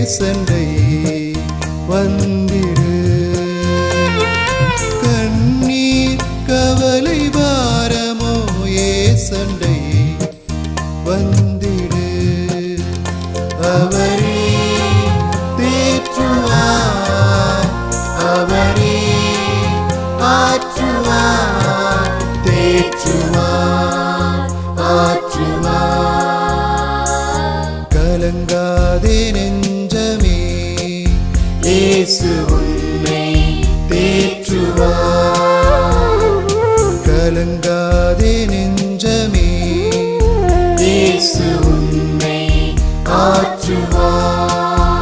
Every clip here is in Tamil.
ஏசண்டை வந்திடு கண்ணீர் கவலை பாரமோ ஏசண்டை வந்திடு அவரே தேற்றுவார் அவரே ஆற்றுவார் தேற்றுவார் ஆற்றுவார் கலங்காதே நெஞ்சமே இயேசு உன்னை தேற்றுவார் கலங்காதே நெஞ்சமே இயேசு உன்னை ஆற்றுவார்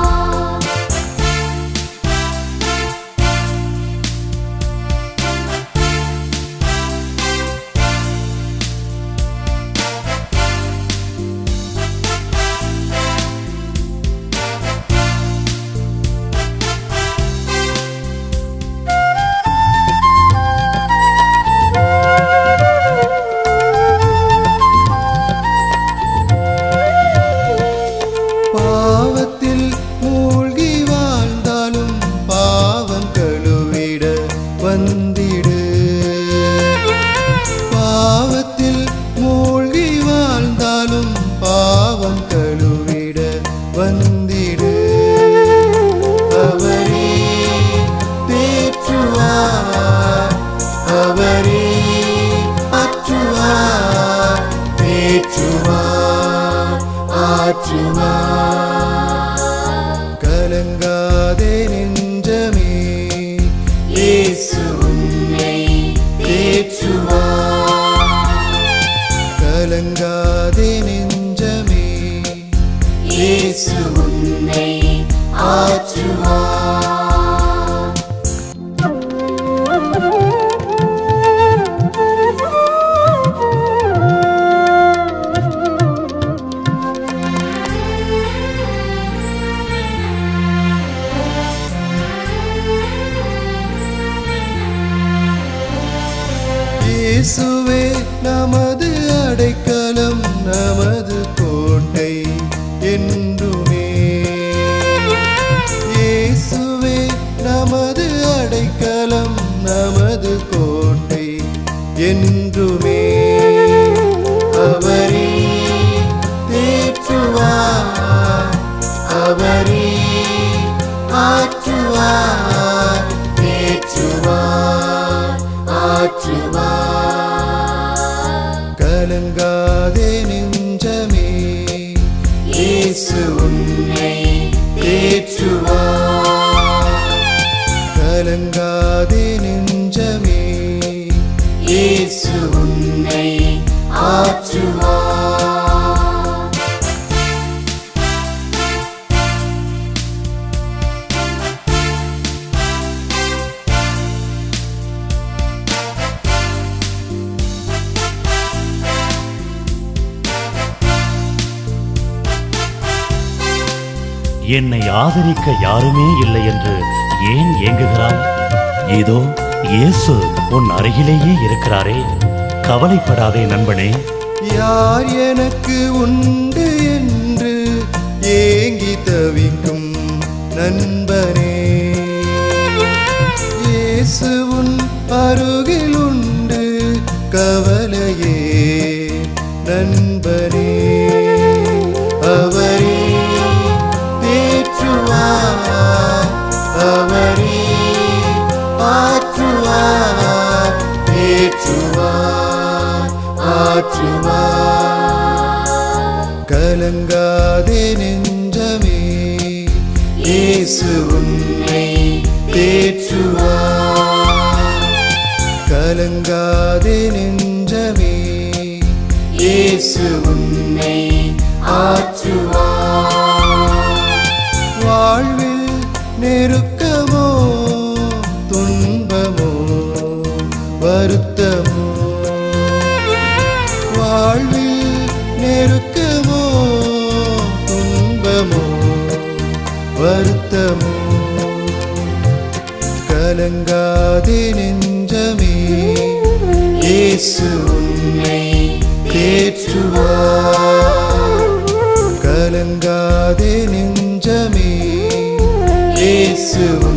பாவத்தில் மூழ்கி வாழ்ந்தாலும் பாவம் கழுவிட வந்திடு பாவத்தில் மூழ்கி வாழ்ந்தாலும் பாவம் கழுவிட வந்திடு அவரே தேற்றுவார் அவரே ஆற்றுவார் தேற்றுவார் ஆற்றுவார் கலங்காதே நெஞ்சமே இயேசு உன்னை தேற்றுவார் கலங்காதே நெஞ்சமே இயேசு உன்னை ஆற்றுவார் இயேசுவே நமது அடைக்கலம் நமது கோட்டை என்றுமே இயேசுவே நமது அடைக்கலம் நமது கோட்டை என்றுமே அவரே தேற்றுவார் அவரே ஆற்றுவார் தேற்றுவார் ஆற்றுவார் கலங்காதே நெஞ்சமே இயேசு உன்னை தேற்றுவார் கலங்காதே நெஞ்சமே இயேசு உன்னை ஆற்றுவார் என்னை ஆதரிக்க யாருமே இல்லை என்று ஏன் ஏங்குகிறாய் இதோ இயேசு உன் அருகிலேயே இருக்கிறாரே கவலைப்படாதே நண்பனே யார் எனக்கு உண்டு என்று ஏங்கி தவிக்கும் நண்பனே இயேசு உன் அருகில் உண்டு கவலையே நண்பனே அவரே தேற்றுவார் அவரே ஆற்றுவார் தேற்றுவார் ஆற்றுவார் கலங்காதே நெஞ்சமே இயேசு உன்னை தேற்றுவார் கலங்காதே நெஞ்சமே இயேசு உன்னை ஆற்றுவார் வாழ்வில் நெருக்கமோ துன்பமோ வருத்தமோ வாழ்வில் நெருக்கமோ துன்பமோ வருத்தமோ கலங்காதே நெஞ்சமே இயேசு உன்னை தேற்றுவார் கலங்காதே நெஞ்சமே இயேசு